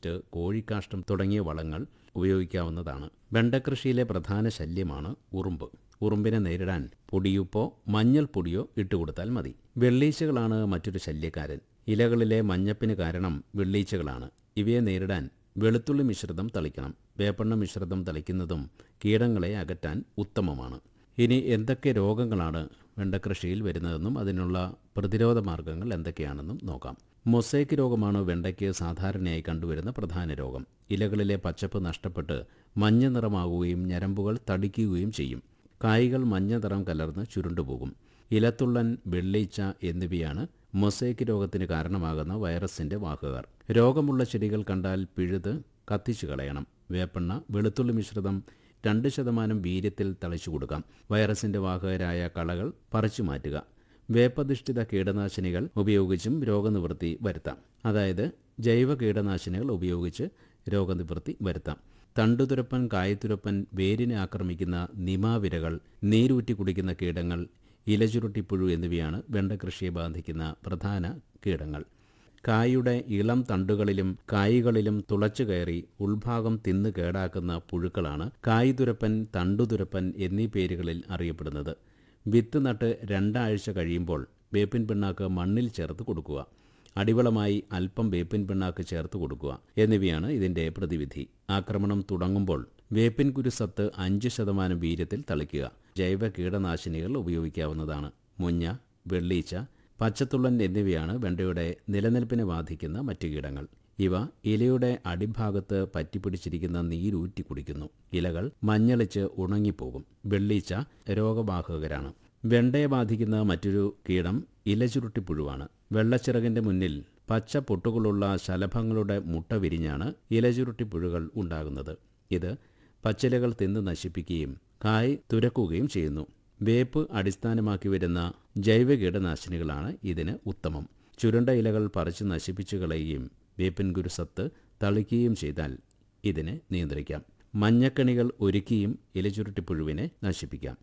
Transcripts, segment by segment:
compost കോഴിക്കാഷ്ടം തുടങ്ങിയ വളങ്ങൾ ഉപയോഗിക്കാവുന്നതാണ് വെണ്ടക്കൃഷിയിലെ പ്രധാന ശല്യമാണ് ഉറുമ്പ് ഉറുമ്പിനെ നേരിടാൻ പൊടിയുപ്പോ മഞ്ഞൾപ്പൊടിയോ ഇട്ടുകൊടുത്താൽ മതി വെള്ളീച്ചകളാണ് മറ്റൊരു ശല്യക്കാരൻ ഇലകളിലെ മഞ്ഞപ്പിന് കാരണം വെള്ളീച്ചകളാണ് ഇവയെ നേരിടാൻ വെളുത്തുള്ളി മിശ്രിതം തളിക്കണം വേപ്പെണ്ണ മിശ്രിതം തളിക്കുന്നതും കീടങ്ങളെ അകറ്റാൻ ഉത്തമമാണ് ഇനി എന്തൊക്കെ രോഗങ്ങളാണ് വെണ്ടക്കൃഷിയിൽ വരുന്നതെന്നും അതിനുള്ള പ്രതിരോധ മാർഗങ്ങൾ എന്തൊക്കെയാണെന്നും നോക്കാം മൊസൈക്ക് രോഗമാണ് വെണ്ടയ്ക്ക് സാധാരണയായി കണ്ടുവരുന്ന പ്രധാന രോഗം ഇലകളിലെ പച്ചപ്പ് നഷ്ടപ്പെട്ട് മഞ്ഞ നിറമാകുകയും ഞരമ്പുകൾ തടിക്കുകയും ചെയ്യും കായ്കൾ മഞ്ഞ നിറം കലർന്ന് ചുരുണ്ടുപോകും ഇലത്തുള്ളൻ വെള്ളീച്ച എന്നിവയാണ് മൊസൈക്ക് രോഗത്തിന് കാരണമാകുന്ന വൈറസിന്റെ വാഹകർ രോഗമുള്ള ചെടികൾ കണ്ടാൽ പിഴുത് കത്തിച്ചു കളയണം വേപ്പെണ്ണ വെളുത്തുള്ളി മിശ്രിതം രണ്ട് ശതമാനം വീര്യത്തിൽ തളിച്ചു കൊടുക്കാം വൈറസിന്റെ വാഹകരായ കളകൾ പറിച്ചു മാറ്റുക വേപ്പധിഷ്ഠിത കീടനാശിനികൾ ഉപയോഗിച്ചും രോഗനിവൃത്തി വരുത്താം അതായത് ജൈവ കീടനാശിനികൾ ഉപയോഗിച്ച് രോഗനിവൃത്തി വരുത്താം തണ്ടുതുരപ്പൻ കായത്തുരപ്പൻ വേരിനെ ആക്രമിക്കുന്ന നിമാവിരകൾ നീരൂറ്റി കുടിക്കുന്ന കീടങ്ങൾ ഇലചുരുട്ടിപ്പുഴു എന്നിവയാണ് വെണ്ടകൃഷിയെ ബാധിക്കുന്ന പ്രധാന കീടങ്ങൾ കായുടെ ഇളം തണ്ടുകളിലും കായ്കളിലും തുളച്ചു കയറി ഉൾഭാഗം തിന്ന് കേടാക്കുന്ന പുഴുക്കളാണ് കായ്തുരപ്പൻ തണ്ടുതുരപ്പൻ എന്നീ പേരുകളിൽ അറിയപ്പെടുന്നത് വിത്ത് നട്ട് രണ്ടാഴ്ച കഴിയുമ്പോൾ വേപ്പിൻ പിണ്ണാക്ക് മണ്ണിൽ ചേർത്ത് കൊടുക്കുക അടിവളമായി അല്പം വേപ്പിൻ പിണ്ണാക്ക് ചേർത്ത് കൊടുക്കുക എന്നിവയാണ് ഇതിന്റെ പ്രതിവിധി ആക്രമണം തുടങ്ങുമ്പോൾ വേപ്പിൻ കുരുസത്ത് അഞ്ച് ശതമാനം വീര്യത്തിൽ തളിക്കുക ജൈവ കീടനാശിനികൾ ഉപയോഗിക്കാവുന്നതാണ് മുഞ്ഞ വെള്ളീച്ച പച്ചത്തുള്ളൻ എന്നിവയാണ് വെണ്ടയുടെ നിലനിൽപ്പിനെ ബാധിക്കുന്ന മറ്റു കീടങ്ങൾ ഇവ ഇലയുടെ അടിഭാഗത്ത് പറ്റിപ്പിടിച്ചിരിക്കുന്ന നീരൂറ്റി കുടിക്കുന്നു ഇലകൾ മഞ്ഞളിച്ച് ഉണങ്ങിപ്പോകും വെള്ളീച്ച രോഗവാഹകരാണ് വെണ്ടയെ ബാധിക്കുന്ന മറ്റൊരു കീടം ഇലചുരുട്ടിപ്പുഴുവാണ് വെള്ളച്ചിറകിന്റെ മുന്നിൽ പച്ച പൊട്ടുകളുള്ള ശലഭങ്ങളുടെ മുട്ട വിരിഞ്ഞാണ് ഇലചുരുട്ടിപ്പുഴുകൾ ഉണ്ടാകുന്നത് ഇത് പച്ചിലകൾ തിന്ന് നശിപ്പിക്കുകയും കായ് തുരക്കുകയും ചെയ്യുന്നു വേപ്പ് അടിസ്ഥാനമാക്കി വരുന്ന ജൈവ കീടനാശിനികളാണ് ഇതിന് ഉത്തമം ചുരുണ്ട ഇലകൾ പറിച്ച് നശിപ്പിച്ചു കളയുകയും വേപ്പിൻ കുരുസത്ത് തളിക്കുകയും ചെയ്താൽ ഇതിനെ നിയന്ത്രിക്കാം മഞ്ഞക്കണികൾ ഒരുക്കിയും ഇലചുരുട്ടിപ്പുഴുവിനെ നശിപ്പിക്കാം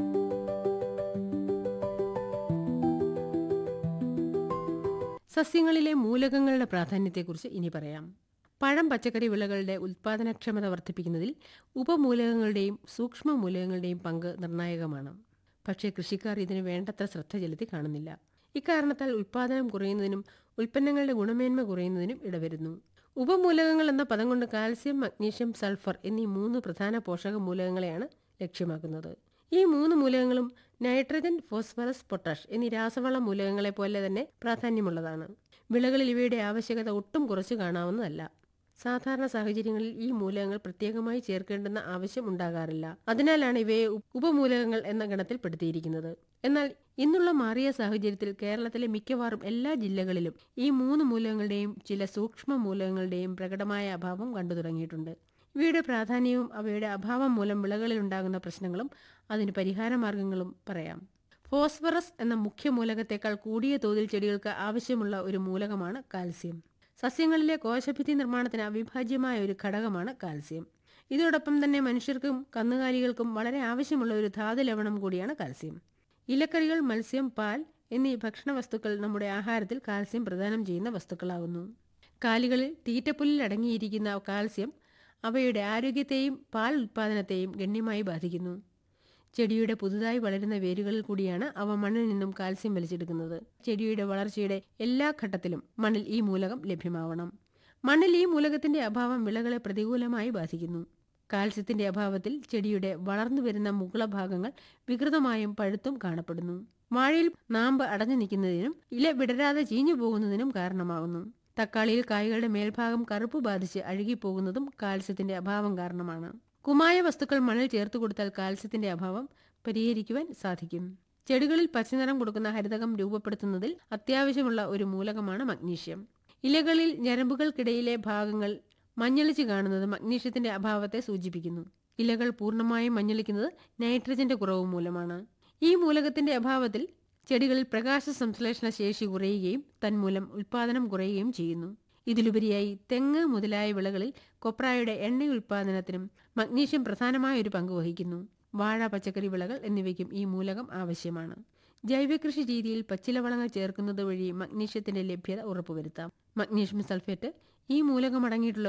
സസ്യങ്ങളിലെ മൂലകങ്ങളുടെ പ്രാധാന്യത്തെക്കുറിച്ച് ഇനി പറയാം പഴം പച്ചക്കറി വിളകളുടെ ഉൽപ്പാദനക്ഷമത വർദ്ധിപ്പിക്കുന്നതിൽ ഉപമൂലകങ്ങളുടെയും സൂക്ഷ്മ മൂലകങ്ങളുടെയും പങ്ക് നിർണായകമാണ് പക്ഷേ കൃഷിക്കാർ ഇതിന് വേണ്ടത്ര ശ്രദ്ധ ചെലുത്തി കാണുന്നില്ല ഇക്കാരണത്താൽ ഉൽപ്പാദനം കുറയുന്നതിനും ഉൽപ്പന്നങ്ങളുടെ ഗുണമേന്മ കുറയുന്നതിനും ഇടവരുന്നു ഉപമൂലകങ്ങൾ എന്ന പദം കൊണ്ട് കാൽസ്യം മഗ്നീഷ്യം സൾഫർ എന്നീ മൂന്ന് പ്രധാന പോഷക മൂലകങ്ങളെയാണ് ലക്ഷ്യമാക്കുന്നത് ഈ മൂന്ന് മൂലകങ്ങളും നൈട്രജൻ ഫോസ്ഫറസ് പൊട്ടാഷ് എന്നീ രാസവള മൂലകങ്ങളെ പോലെ തന്നെ പ്രാധാന്യമുള്ളതാണ് വിളകളിൽ ഇവയുടെ ആവശ്യകത ഒട്ടും കുറച്ചു കാണാവുന്നതല്ല സാധാരണ സാഹചര്യങ്ങളിൽ ഈ മൂലകങ്ങൾ പ്രത്യേകമായി ചേർക്കേണ്ടുന്ന ആവശ്യം ഉണ്ടാകാറില്ല അതിനാലാണ് ഇവയെ ഉ- ഉപമൂലകങ്ങൾ എന്ന ഗണത്തിൽ പെടുത്തിയിരിക്കുന്നത് എന്നാൽ ഇന്നുള്ള മാറിയ സാഹചര്യത്തിൽ കേരളത്തിലെ മിക്കവാറും എല്ലാ ജില്ലകളിലും ഈ മൂന്ന് മൂലകങ്ങളുടെയും ചില സൂക്ഷ്മ മൂലകങ്ങളുടെയും പ്രകടമായ അഭാവം കണ്ടു തുടങ്ങിയിട്ടുണ്ട് ഇവയുടെ പ്രാധാന്യവും അവയുടെ അഭാവം മൂലം വിളകളിൽ ഉണ്ടാകുന്ന പ്രശ്നങ്ങളും അതിന് പരിഹാര മാർഗങ്ങളും പറയാം ഫോസ്ഫറസ് എന്ന മുഖ്യ മൂലകത്തേക്കാൾ കൂടിയ തോതിൽ ചെടികൾക്ക് ആവശ്യമുള്ള ഒരു മൂലകമാണ് കാൽസ്യം സസ്യങ്ങളിലെ കോശഭിത്തി നിർമ്മാണത്തിന് അവിഭാജ്യമായ ഒരു ഘടകമാണ് കാൽസ്യം ഇതോടൊപ്പം തന്നെ മനുഷ്യർക്കും കന്നുകാലികൾക്കും വളരെ ആവശ്യമുള്ള ഒരു ധാതു ലവണം കൂടിയാണ് കാൽസ്യം ഇലക്കറികൾ മത്സ്യം പാൽ എന്നീ ഭക്ഷണ വസ്തുക്കൾ നമ്മുടെ ആഹാരത്തിൽ കാൽസ്യം പ്രദാനം ചെയ്യുന്ന വസ്തുക്കളാകുന്നു കാലികളിൽ തീറ്റപ്പുല്ലിൽ അടങ്ങിയിരിക്കുന്ന കാൽസ്യം അവയുടെ ആരോഗ്യത്തെയും പാൽ ഉൽപ്പാദനത്തെയും ഗണ്യമായി ബാധിക്കുന്നു ചെടിയുടെ പുതുതായി വളരുന്ന വേരുകളിൽ കൂടിയാണ് അവ മണ്ണിൽ നിന്നും കാൽസ്യം വലിച്ചെടുക്കുന്നത് ചെടിയുടെ വളർച്ചയുടെ എല്ലാ ഘട്ടത്തിലും മണ്ണിൽ ഈ മൂലകം ലഭ്യമാവണം മണ്ണിൽ ഈ മൂലകത്തിന്റെ അഭാവം വിളകളെ പ്രതികൂലമായി ബാധിക്കുന്നു കാൽസ്യത്തിന്റെ അഭാവത്തിൽ ചെടിയുടെ വളർന്നു വരുന്ന മുകള ഭാഗങ്ങൾ വികൃതമായും പഴുത്തും കാണപ്പെടുന്നു വാഴയിൽ നാമ്പ് അടഞ്ഞു നിൽക്കുന്നതിനും ഇല വിടരാതെ ചീഞ്ഞു പോകുന്നതിനും കാരണമാകുന്നു തക്കാളിയിൽ കായ്കളുടെ മേൽഭാഗം കറുപ്പ് ബാധിച്ച് അഴുകിപ്പോകുന്നതും കാൽസ്യത്തിന്റെ അഭാവം കാരണമാണ് കുമായ വസ്തുക്കൾ മണ്ണിൽ ചേർത്ത് കൊടുത്താൽ കാൽസ്യത്തിന്റെ അഭാവം പരിഹരിക്കുവാൻ സാധിക്കും ചെടികളിൽ പച്ചനിറം കൊടുക്കുന്ന ഹരിതകം രൂപപ്പെടുത്തുന്നതിൽ അത്യാവശ്യമുള്ള ഒരു മൂലകമാണ് മഗ്നീഷ്യം ഇലകളിൽ ഞരമ്പുകൾക്കിടയിലെ ഭാഗങ്ങൾ മഞ്ഞളിച്ച് കാണുന്നത് മഗ്നീഷ്യത്തിന്റെ അഭാവത്തെ സൂചിപ്പിക്കുന്നു ഇലകൾ പൂർണ്ണമായും മഞ്ഞളിക്കുന്നത് നൈട്രജന്റെ കുറവ് മൂലമാണ് ഈ മൂലകത്തിന്റെ അഭാവത്തിൽ ചെടികളിൽ പ്രകാശ സംശ്ലേഷണ ശേഷി കുറയുകയും തന്മൂലം ഉൽപാദനം കുറയുകയും ചെയ്യുന്നു ഇതിലുപരിയായി തെങ്ങ് മുതലായ വിളകളിൽ കൊപ്രായുടെ എണ്ണ ഉൽപാദനത്തിനും മഗ്നീഷ്യം പ്രധാനമായ ഒരു പങ്ക് വഹിക്കുന്നു വാഴ പച്ചക്കറി വിളകൾ എന്നിവയ്ക്കും ഈ മൂലകം ആവശ്യമാണ് ജൈവകൃഷി രീതിയിൽ പച്ചിലവളങ്ങൾ ചേർക്കുന്നത് വഴി മഗ്നീഷ്യത്തിന്റെ ലഭ്യത ഉറപ്പുവരുത്താം മഗ്നീഷ്യം സൾഫേറ്റ് ഈ മൂലകം അടങ്ങിയിട്ടുള്ള